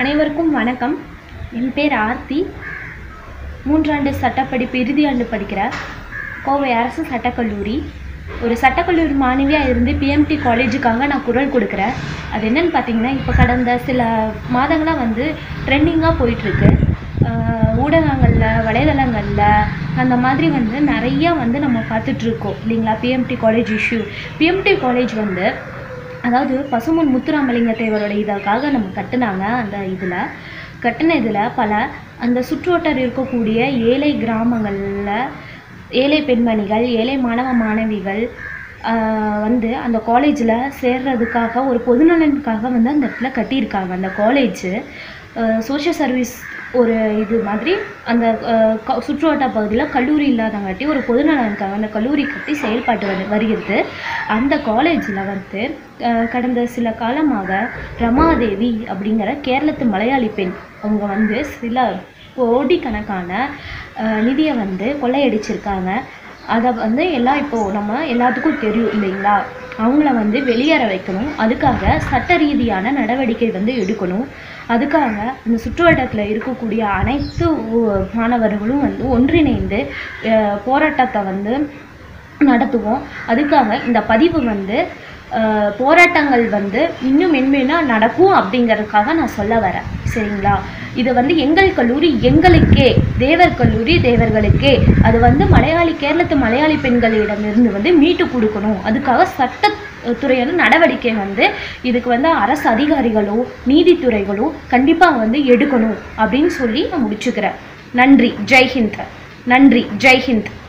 அனைவருக்கும் வணக்கம் என் பேர் ஆர்த்தி மூன்றாண்டு சட்டப்படிப்பு இறுதி ஆண்டு படிக்கிறேன் கோவை அரசு சட்டக்கல்லூரி ஒரு சட்டக்கல்லூரி மாணவியாக இருந்து பிஎம்டி காலேஜுக்காக நான் குரல் கொடுக்குறேன் அது என்னன்னு பார்த்தீங்கன்னா இப்போ கடந்த சில மாதங்களாக வந்து ட்ரெண்டிங்காக போயிட்டுருக்கு ஊடகங்களில் வலைதளங்களில் அந்த மாதிரி வந்து நிறைய வந்து நம்ம பார்த்துட்ருக்கோம் இல்லைங்களா BMT college issue BMT college வந்து அதாவது பசுமன் முத்துராமலிங்க தேவரோட இதற்காக நம்ம கட்டுனாங்க அந்த இதில் கட்டின இதில் பல அந்த சுற்றுவட்டார இருக்கக்கூடிய ஏழை கிராமங்களில் ஏழை பெண்மணிகள் ஏழை மாணவ மாணவிகள் ஆஹ் வந்து அந்த காலேஜில் சேர்றதுக்காக ஒரு பொதுநலனுக்காக வந்து அந்த இடத்துல கட்டியிருக்காங்க அந்த காலேஜு சோஷியல் சர்வீஸ் ஒரு இது மாதிரி அந்த ஆஹ் க- சுற்றுவட்டார பகுதியில் கல்லூரி இல்லாதங்காட்டி ஒரு பொதுநலனுக்காக அந்த கல்லூரி கட்டி செயல்பாட்டு வந்து வருகிறது அந்த காலேஜில் வந்து ஆஹ் கடந்த சில காலமாக ரமாதேவி அப்படிங்கிற கேரளத்து மலையாளி பெண் அவங்க வந்து சில கோடிக்கணக்கான ஆஹ் நிதியை வந்து கொள்ளையடிச்சிருக்காங்க அதை வந்து எல்லாம் இப்போது நம்ம எல்லாத்துக்கும் தெரியும் இல்லைங்களா அவங்கள வந்து வெளியேற வைக்கணும் அதுக்காக சட்ட ரீதியான நடவடிக்கை வந்து எடுக்கணும் அதுக்காக இந்த சுற்றுவட்டத்தில் இருக்கக்கூடிய அனைத்து ஊ- மாணவர்களும் வந்து ஒன்றிணைந்து ஆஹ் போராட்டத்தை வந்து நடத்துவோம் அதுக்காக இந்த பதிவு வந்து ஆஹ் போராட்டங்கள் வந்து இன்னும் மென்மேனா நடக்கும் அப்படிங்கறதுக்காக நான் சொல்ல வரேன் சரிங்களா இது வந்து எங்கள் கல்லூரி எங்களுக்கே தேவர் கல்லூரி தேவர்களுக்கே அது வந்து மலையாளி கேரளத்து மலையாளி பெண்களிடமிருந்து வந்து மீட்டு கொடுக்கணும் அதுக்காக சட்ட துறையான நடவடிக்கை வந்து இதுக்கு வந்து அரசு அதிகாரிகளோ நீதித்துறைகளோ கண்டிப்பாக வந்து எடுக்கணும் அப்படின்னு சொல்லி நான் முடிச்சுக்கிறேன் நன்றி ஜெய்ஹிந்த் நன்றி ஜெய்ஹிந்த்